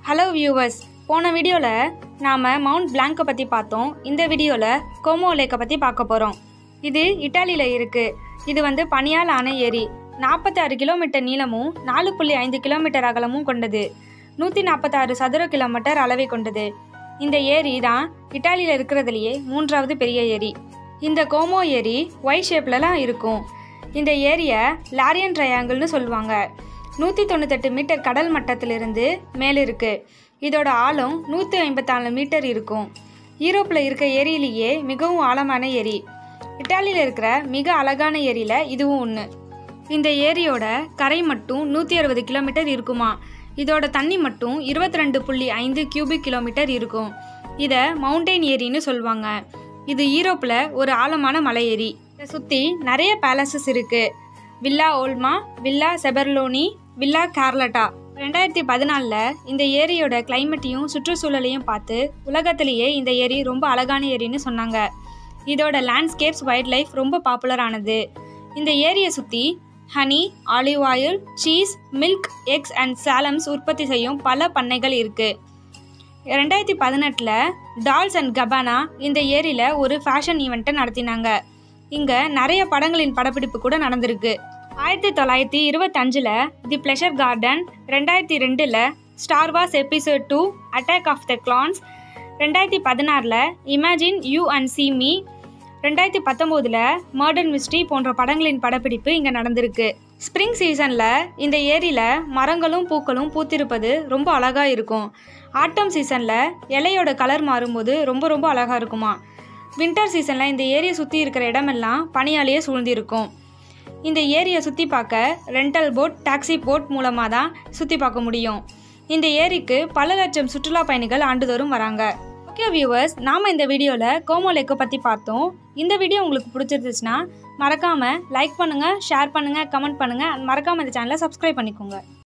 hello viewers போன வீடியோவில் நாம் மவுண்ட் பிளாங்கை பற்றி பார்த்தோம் இந்த வீடியோவில் கோமோ லேக்கை பற்றி பார்க்க போகிறோம் இது இட்டாலியில் இருக்குது இது வந்து பனியால் ஆன ஏரி நாற்பத்தாறு கிலோமீட்டர் நீளமும் நாலு புள்ளி ஐந்து கிலோமீட்டர் அகலமும் கொண்டது நூற்றி நாற்பத்தாறு சதுர கிலோமீட்டர் அளவை கொண்டது இந்த ஏரி தான் இட்டாலியில் இருக்கிறதுலையே மூன்றாவது பெரிய ஏரி இந்த கோமோ ஏரி ஒய் ஷேப்லலாம் இருக்கும் இந்த ஏரியை லாரியன் ட்ரையாங்கிள்னு சொல்லுவாங்க நூற்றி தொண்ணூத்தெட்டு மீட்டர் கடல் மட்டத்திலிருந்து மேலே இருக்குது இதோட ஆழம் நூற்றி ஐம்பத்தாலு மீட்டர் இருக்கும் யூரோப்பில் இருக்க ஏரியிலேயே மிகவும் ஆழமான ஏரி இட்டாலியில் இருக்கிற மிக அழகான ஏரியில் இதுவும் ஒன்று இந்த ஏரியோட கரை மட்டும் நூற்றி அறுபது கிலோமீட்டர் இருக்குமா இதோட தண்ணி மட்டும் இருபத்தி ரெண்டு புள்ளி ஐந்து கியூபிக் கிலோமீட்டர் இருக்கும் இதை மவுண்டெயின் ஏரின்னு சொல்லுவாங்க இது யூரோப்பில் ஒரு ஆழமான மலை ஏரி இதை சுற்றி நிறைய பேலசஸ் இருக்குது Villa Olmo Villa Serbelloni Villa Carlotta ரெண்டாயிரத்தி பதினாலில் இந்த ஏரியோட கிளைமேட்டையும் சுற்றுச்சூழலையும் பார்த்து உலகத்திலேயே இந்த ஏரி ரொம்ப அழகான ஏரின்னு சொன்னாங்க இதோட லேண்ட்ஸ்கேப்ஸ் வைல்ட் லைஃப் ரொம்ப பாப்புலர் ஆனது இந்த ஏரியை சுற்றி honey olive oil cheese milk eggs and salamis உற்பத்தி செய்யும் பல பண்ணைகள் இருக்குது ரெண்டாயிரத்தி பதினெட்டில் டால்ஸ் அண்ட் கபானா இந்த ஏரியில் ஒரு ஃபேஷன் ஈவெண்ட்டை நடத்தினாங்க இங்கே நிறைய படங்களின் படப்பிடிப்பு கூட நடந்திருக்கு ஆயிரத்தி தொள்ளாயிரத்தி இருபத்தஞ்சில் தி ப்ளஷர் கார்டன் ரெண்டாயிரத்தி ரெண்டில் Star Wars episode two attack of the clones ரெண்டாயிரத்தி பதினாறில் imagine you and see me ரெண்டாயிரத்தி பத்தொம்போதில் மர்டன் மிஸ்ட்ரி போன்ற படங்களின் படப்பிடிப்பு இங்கே நடந்திருக்கு ஸ்ப்ரிங் சீசனில் இந்த ஏரியில் மரங்களும் பூக்களும் பூத்திருப்பது ரொம்ப அழகாக இருக்கும் ஆட்டம் சீசனில் இலையோட கலர் மாறும்போது ரொம்ப ரொம்ப அழகாக இருக்குமா வின்டர் சீசனில் இந்த ஏரியை சுற்றி இருக்கிற இடமெல்லாம் பனியாலேயே சூழ்ந்திருக்கும் இந்த ஏரியை சுற்றி பார்க்க ரெண்டல் போட் டாக்ஸி போட் மூலமாக தான் சுற்றி பார்க்க முடியும் இந்த ஏரிக்கு பல லட்சம் சுற்றுலா பயணிகள் ஆண்டுதோறும் வராங்க ஓகே வியூவர்ஸ் நாம் இந்த வீடியோவில் கோமோ லேக்கை பற்றி பார்த்தோம் இந்த வீடியோ உங்களுக்கு பிடிச்சிருந்துச்சுன்னா மறக்காமல் லைக் பண்ணுங்கள் ஷேர் பண்ணுங்கள் கமெண்ட் பண்ணுங்கள் மறக்காமல் இந்த சேனலை சப்ஸ்கிரைப் பண்ணிக்கோங்க